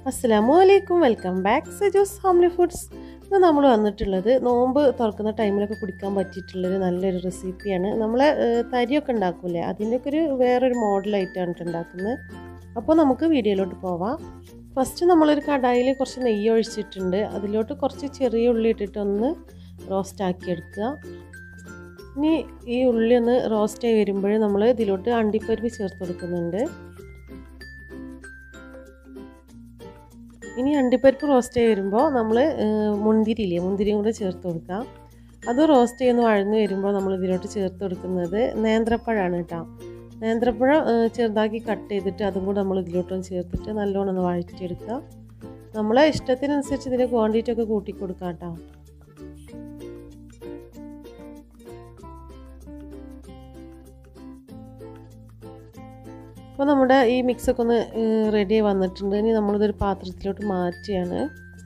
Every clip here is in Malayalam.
അസ്സലാമു അലൈക്കും welcome back Sajo's homely foods ഇന്ന് നമ്മൾ വന്നിട്ടുള്ളത് നോമ്പ് തുറക്കുന്ന ടൈമിലൊക്കെ കുടിക്കാൻ പറ്റിയിട്ടുള്ളൊരു നല്ലൊരു റെസിപ്പിയാണ് നമ്മൾ തരിയൊക്കെ ഉണ്ടാക്കൂലേ അതിൻ്റെയൊക്കെ ഒരു വേറൊരു മോഡലായിട്ടാണ് ഉണ്ടാക്കുന്നത് അപ്പോൾ നമുക്ക് വീഡിയോയിലോട്ട് പോവാം ഫസ്റ്റ് നമ്മളൊരു കടായിൽ കുറച്ച് നെയ്യ് ഒഴിച്ചിട്ടുണ്ട് അതിലോട്ട് കുറച്ച് ചെറിയ ഉള്ളി ഇട്ടിട്ട് ഒന്ന് റോസ്റ്റ് ആക്കി എടുക്കുക ഇനി ഈ ഉള്ളി ഒന്ന് റോസ്റ്റ് ആയി വരുമ്പോൾ നമ്മൾ ഇതിലോട്ട് അണ്ടിപ്പരിപ്പ് ചേർത്ത് കൊടുക്കുന്നുണ്ട് ഇനി അണ്ടിപ്പരിപ്പ് റോസ്റ്റ് ചെയ്ത് വരുമ്പോൾ നമ്മൾ മുന്തിരിയില്ലേ മുന്തിരിയും കൂടെ ചേർത്ത് കൊടുക്കാം അത് റോസ്റ്റ് ചെയ്യുന്ന വഴന്ന് വരുമ്പോൾ നമ്മൾ ഇതിലോട്ട് ചേർത്ത് കൊടുക്കുന്നത് നേന്ത്രപ്പഴമാണ് കേട്ടോ നേന്ത്രപ്പഴം ചെറുതാക്കി കട്ട് ചെയ്തിട്ട് അതും കൂടെ നമ്മൾ ഇതിലോട്ടൊന്ന് ചേർത്തിട്ട് നല്ലോണം ഒന്ന് വഴറ്റിയെടുക്കുക നമ്മളെ ഇഷ്ടത്തിനനുസരിച്ച് ഇതിൻ്റെ ക്വാണ്ടിറ്റി ഒക്കെ കൂട്ടി കൊടുക്കാം കേട്ടോ അപ്പോൾ നമ്മുടെ ഈ മിക്സൊക്കെ ഒന്ന് റെഡി വന്നിട്ടുണ്ട് ഇനി നമ്മളിതൊരു പാത്രത്തിലോട്ട് മാറ്റിയാണ്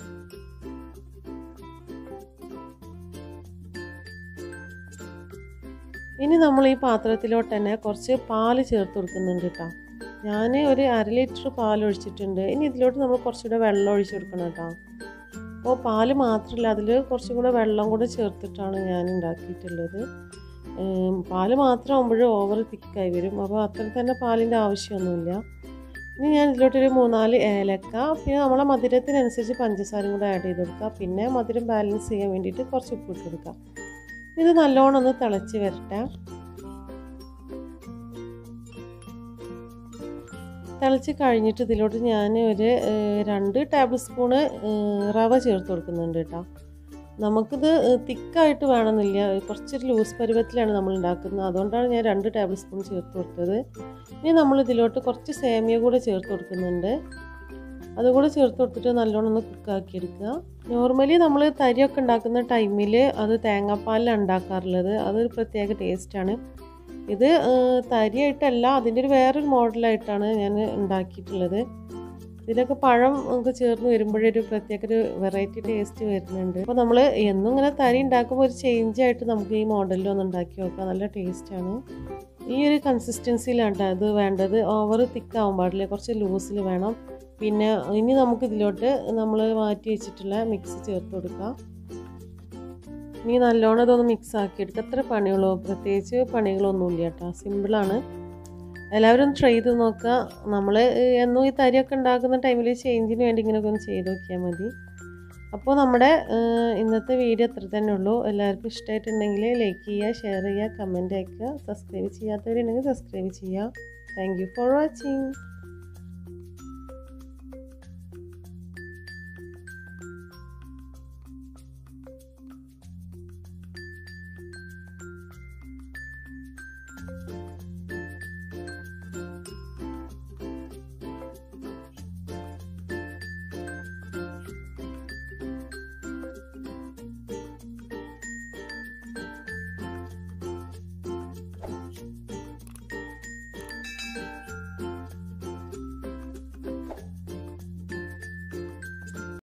ഇനി നമ്മൾ ഈ പാത്രത്തിലോട്ട് തന്നെ കുറച്ച് പാല് ചേർത്ത് കൊടുക്കുന്നുണ്ട് കേട്ടോ ഞാൻ ഒരു അര ലിറ്റർ പാൽ ഒഴിച്ചിട്ടുണ്ട് ഇനി ഇതിലോട്ട് നമ്മൾ കുറച്ചുകൂടെ വെള്ളം ഒഴിച്ച് കൊടുക്കണം കേട്ടോ അപ്പോൾ പാല് മാത്രമല്ല അതിൽ കുറച്ചും കൂടെ വെള്ളം കൂടെ ചേർത്തിട്ടാണ് ഞാൻ ഉണ്ടാക്കിയിട്ടുള്ളത് പാല് മാത്രം ആകുമ്പോൾ ഓവർ തിക്കായി വരും അപ്പോൾ അത്ര തന്നെ പാലിൻ്റെ ആവശ്യമൊന്നുമില്ല ഇനി ഞാൻ ഇതിലോട്ടൊരു മൂന്നാല് ഏലക്ക പിന്നെ നമ്മളെ മധുരത്തിനനുസരിച്ച് പഞ്ചസാരയും കൂടെ ആഡ് ചെയ്ത് കൊടുക്കുക പിന്നെ മധുരം ബാലൻസ് ചെയ്യാൻ വേണ്ടിയിട്ട് കുറച്ച് ഉപ്പ് ഇട്ട് കൊടുക്കുക ഇത് നല്ലോണം ഒന്ന് തിളച്ച് വരട്ടെ തിളച്ച് കഴിഞ്ഞിട്ട് ഇതിലോട്ട് ഞാൻ ഒരു രണ്ട് ടേബിൾ സ്പൂണ് റവ ചേർത്ത് കൊടുക്കുന്നുണ്ട് കേട്ടോ നമുക്കിത് തിക്കായിട്ട് വേണമെന്നില്ല കുറച്ചൊരു ലൂസ് പരുവത്തിലാണ് നമ്മൾ ഉണ്ടാക്കുന്നത് അതുകൊണ്ടാണ് ഞാൻ രണ്ട് ടേബിൾ സ്പൂൺ ചേർത്ത് കൊടുത്തത് ഇനി നമ്മൾ ഇതിലോട്ട് കുറച്ച് സേമിയ കൂടെ ചേർത്ത് കൊടുക്കുന്നുണ്ട് അതുകൂടെ ചേർത്ത് കൊടുത്തിട്ട് നല്ലോണം ഒന്ന് കുക്കാക്കി എടുക്കുക നോർമലി നമ്മൾ തരിയൊക്കെ ഉണ്ടാക്കുന്ന ടൈമിൽ അത് തേങ്ങാപ്പാലിലാണ് ഉണ്ടാക്കാറുള്ളത് അതൊരു പ്രത്യേക ടേസ്റ്റാണ് ഇത് തരിയായിട്ടല്ല അതിൻ്റെ ഒരു വേറൊരു മോഡലായിട്ടാണ് ഞാൻ ഉണ്ടാക്കിയിട്ടുള്ളത് ഇതിലൊക്കെ പഴം ഒക്കെ ചേർന്ന് വരുമ്പോഴൊരു പ്രത്യേക ഒരു വെറൈറ്റി ടേസ്റ്റ് വരുന്നുണ്ട് അപ്പോൾ നമ്മൾ എന്നും ഇങ്ങനെ തരി ഉണ്ടാക്കുമ്പോൾ ഒരു ചേഞ്ച് ആയിട്ട് നമുക്ക് ഈ മോഡലിൽ ഒന്ന് ഉണ്ടാക്കി നോക്കാം നല്ല ടേസ്റ്റാണ് ഈ ഒരു കൺസിസ്റ്റൻസിയിലാണ് അത് വേണ്ടത് ഓവർ തിക്കാവാൻ പാടില്ല കുറച്ച് ലൂസിൽ വേണം പിന്നെ ഇനി നമുക്ക് ഇതിലോട്ട് നമ്മൾ മാറ്റി വെച്ചിട്ടുള്ള മിക്സ് ചേർത്ത് കൊടുക്കാം ഇനി നല്ലോണം ഇതൊന്ന് മിക്സ് ആക്കി എടുക്കുക അത്ര പണിയുള്ളൂ പ്രത്യേകിച്ച് പണികളൊന്നുമില്ല കേട്ടോ സിമ്പിളാണ് എല്ലാവരും ഒന്ന് ട്രൈ ചെയ്ത് നോക്കുക നമ്മൾ എന്നും ഈ തരിയൊക്കെ ഉണ്ടാക്കുന്ന ടൈമിൽ ചേഞ്ചിന് വേണ്ടി ഇങ്ങനെയൊക്കെ ഒന്ന് ചെയ്ത് നോക്കിയാൽ മതി അപ്പോൾ നമ്മുടെ ഇന്നത്തെ വീഡിയോ അത്ര തന്നെ ഉള്ളൂ എല്ലാവർക്കും ഇഷ്ടമായിട്ടുണ്ടെങ്കിൽ ലൈക്ക് ചെയ്യുക ഷെയർ ചെയ്യുക കമൻറ്റ് അയക്കുക സബ്സ്ക്രൈബ് ചെയ്യാത്തവരുണ്ടെങ്കിൽ സബ്സ്ക്രൈബ് ചെയ്യുക താങ്ക് യു ഫോർ വാച്ചിങ്